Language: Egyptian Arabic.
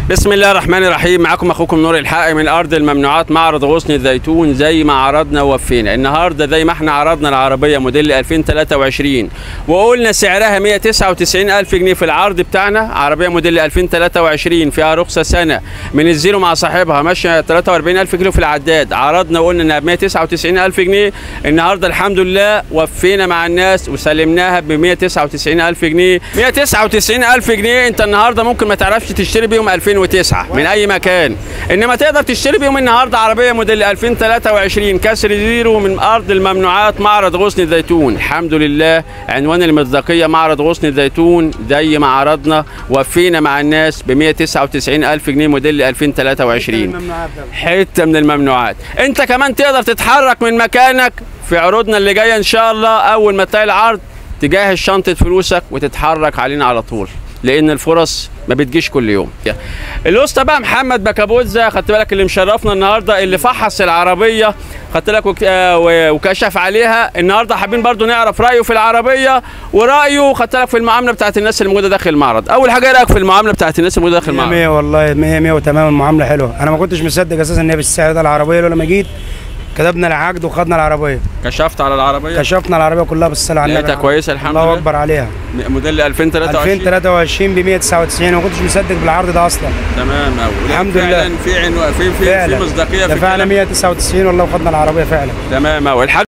بسم الله الرحمن الرحيم معاكم اخوكم نور الحق من ارض الممنوعات معرض غصن الزيتون زي ما عرضنا ووفينا النهارده زي ما احنا عرضنا العربيه موديل 2023 وقلنا سعرها 199 الف جنيه في العرض بتاعنا عربيه موديل 2023 فيها رخصه سنه من الزيرو مع صاحبها ماشيه 43 الف كيلو في العداد عرضنا وقلنا انها ب 199 الف جنيه النهارده الحمد لله وفينا مع الناس وسلمناها ب 199 الف جنيه 199 الف جنيه انت النهارده ممكن ما تعرفش تشتري بيهم 2009 من اي مكان انما تقدر تشتري بيهم النهارده عربيه موديل 2023 كسر زيرو من ارض الممنوعات معرض غصن الزيتون الحمد لله عنوان المصداقيه معرض غصن الزيتون زي ما عرضنا وفينا مع الناس ب 199 الف جنيه موديل 2023 حته من الممنوعات انت كمان تقدر تتحرك من مكانك في عروضنا اللي جايه ان شاء الله اول ما تلاقي العرض تجهز شنطه فلوسك وتتحرك علينا على طول لان الفرص ما بتجيش كل يوم الاسطى بقى محمد بكابوزا خدت بالك اللي مشرفنا النهارده اللي فحص العربيه خدت بالك وك- آه، و- وكشف عليها النهارده حابين برضو نعرف رايه في العربيه ورايه خدت بالك في المعامله بتاعت الناس اللي موجوده داخل المعرض اول حاجه ايه رايك في المعامله بتاعت الناس اللي موجوده داخل مية المعرض مية والله مية مية وتمام المعاملة حلوة أنا ما كنتش مصدق أساسا إن هي بالسعر ده العربية لولا ما جيت كتبنا العقد وخدنا العربية كشفت على العربيه كشفنا العربية كلها بالصلاة على لقيتها النبي كويسه الحمد الله لله أكبر عليها موديل 2023 2023 ب 199 وما كنتش مصدق بالعرض ده أصلا تمام قوي الحمد فعلا لله. في عنوان في في في فعلا مصداقيه في دفعنا الكلام. 199 والله وخدنا العربية فعلا تمام قوي الحاج